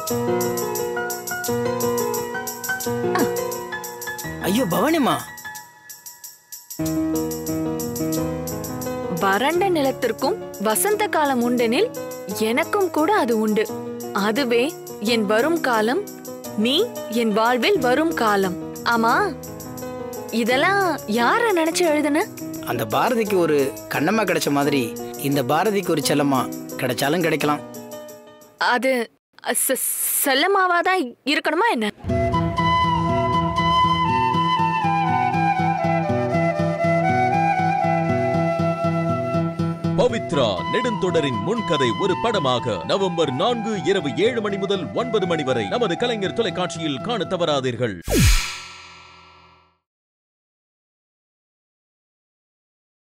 ஐயோ பவானிம்மா வறண்ட நிலத்திற்கும் வசந்த காலம் உண்டெனில் எனக்கும் கூட அது உண்டு அதுவே என் வரும் காலம் நீ என் வாழ்வில் வரும் காலம் ஆமா இதெல்லாம் யார நினைச்சு எழுதுன அந்த பாரதிக்கு ஒரு கண்ணம்மா கிடைச்ச மாதிரி இந்த பாரதிக்கு ஒரு செல்லம்மா கிடைச்சாலும் கிடைக்கலாம் அது ச- செல்லமாவாதான் இருக்கணுமா என்ன பவித்ரா நெடுந்தொடரின் முன்கதை ஒரு படமாக நவம்பர் நான்கு இரவு ஏழு மணி முதல் ஒன்பது மணி வரை நமது கலைஞர் தொலைக்காட்சியில் காண தவறாதீர்கள்